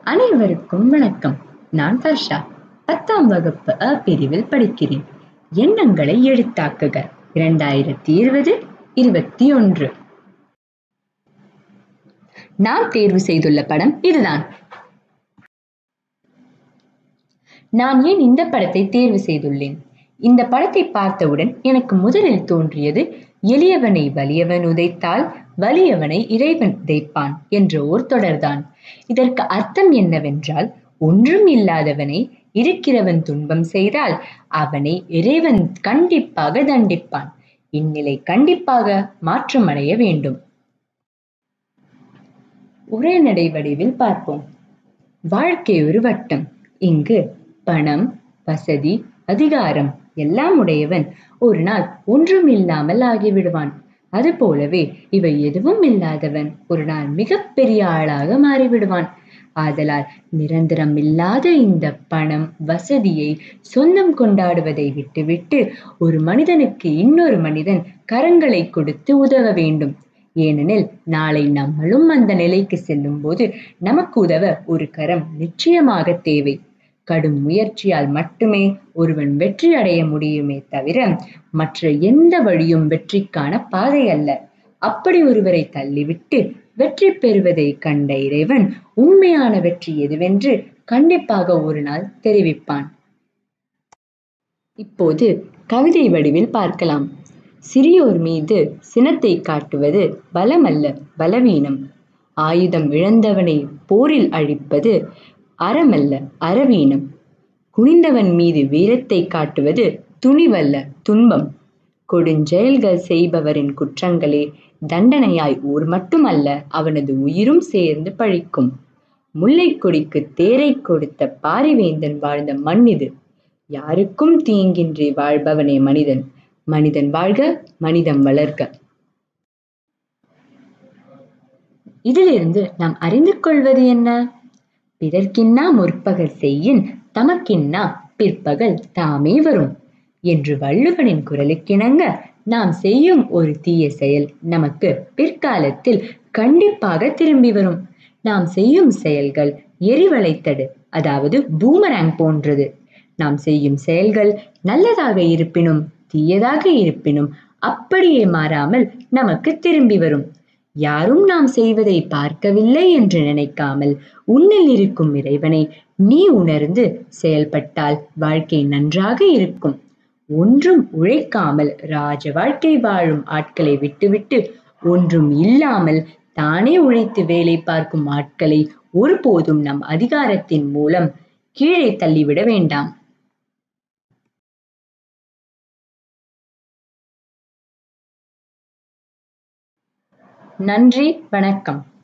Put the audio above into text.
அனைவருக்கும் வணக்கம் நான் வர்ஷா பத்தாம் வகுப்பு அ பிரிவில் படிக்கிறேன் எண்ணங்களை எழுத்தாக்குக இரண்டாயிரத்தி இருபது இருபத்தி ஒன்று நான் தேர்வு செய்துள்ள படம் இதுதான் நான் ஏன் இந்த படத்தை தேர்வு செய்துள்ளேன் இந்த படத்தை பார்த்தவுடன் எனக்கு முதலில் தோன்றியது எளியவனை வலியவன் உதைத்தால் வலியவனை இறைவன் உதைப்பான் என்ற ஒரு தொடர்தான் இதற்கு அர்த்தம் என்னவென்றால் ஒன்றும் இல்லாதவனை இருக்கிறவன் துன்பம் செய்தால் அவனை இறைவன் கண்டிப்பாக தண்டிப்பான் இந்நிலை கண்டிப்பாக மாற்றமடைய வேண்டும் உரைநடை வடிவில் பார்ப்போம் வாழ்க்கை ஒரு வட்டம் இங்கு பணம் வசதி அதிகாரம் எல்லாம் உடையவன் ஒரு நாள் ஒன்றும் இல்லாமல் ஆகிவிடுவான் அது போலவே இவை எதுவும் இல்லாதவன் ஒரு நாள் மிகப்பெரிய ஆளாக மாறிவிடுவான் ஆதலால் நிரந்தரம் இல்லாத இந்த பணம் வசதியை சொந்தம் கொண்டாடுவதை விட்டுவிட்டு ஒரு மனிதனுக்கு இன்னொரு மனிதன் கரங்களை கொடுத்து உதவ வேண்டும் ஏனெனில் நாளை நம்மளும் அந்த நிலைக்கு செல்லும் போது நமக்கு உதவ ஒரு கரம் நிச்சயமாக தேவை கடும் முயற்சியால் மட்டுமே ஒருவன் வெற்றி அடைய முடியுமே தவிர மற்ற எந்த வழியும் வெற்றிக்கான பாதை அல்ல அப்படி ஒருவரை தள்ளிவிட்டு வெற்றி பெறுவதை கண்ட இறைவன் உண்மையான வெற்றி எதுவென்று கண்டிப்பாக ஒரு நாள் தெரிவிப்பான் இப்போது கவிதை வடிவில் பார்க்கலாம் சிறியோர் மீது சினத்தை காட்டுவது பலமல்ல பலவீனம் ஆயுதம் இழந்தவனை போரில் அழிப்பது அறமல்ல அறவீனம் குனிந்தவன் மீது வீரத்தை காட்டுவது துணிவல்ல துன்பம் கொடுஞ்செயல்கள் செய்பவரின் குற்றங்களே தண்டனையாய் ஊர் மட்டுமல்ல அவனது உயிரும் சேர்ந்து பழிக்கும் முல்லை கொடிக்கு தேரை கொடுத்த பாரிவேந்தன் வாழ்ந்த மண் இது யாருக்கும் தீங்கின்றி வாழ்பவனே மனிதன் மனிதன் வாழ்க மனிதம் வளர்க இதிலிருந்து நாம் அறிந்து கொள்வது என்ன பிறர்க்கின்னா முற்பகல் செய்யின் தமக்கின்னா பிற்பகல் தாமே வரும் என்று வள்ளுவனின் குரலுக்கிணங்க நாம் செய்யும் ஒரு தீய செயல் நமக்கு பிற்காலத்தில் கண்டிப்பாக திரும்பி வரும் நாம் செய்யும் செயல்கள் எரிவளைத்தடு அதாவது பூமராங் போன்றது நாம் செய்யும் செயல்கள் நல்லதாக இருப்பினும் தீயதாக இருப்பினும் அப்படியே மாறாமல் நமக்கு திரும்பி வரும் யாரும் நாம் செய்வதை பார்க்கவில்லை என்று நினைக்காமல் உன்னில் இருக்கும் இறைவனை நீ உணர்ந்து செயல்பட்டால் வாழ்க்கை நன்றாக இருக்கும் ஒன்றும் உழைக்காமல் ராஜ வாழ்க்கை வாழும் ஆட்களை விட்டுவிட்டு ஒன்றும் இல்லாமல் தானே உழைத்து வேலை பார்க்கும் ஆட்களை ஒருபோதும் நம் அதிகாரத்தின் மூலம் கீழே தள்ளிவிட வேண்டாம் நன்றி வணக்கம்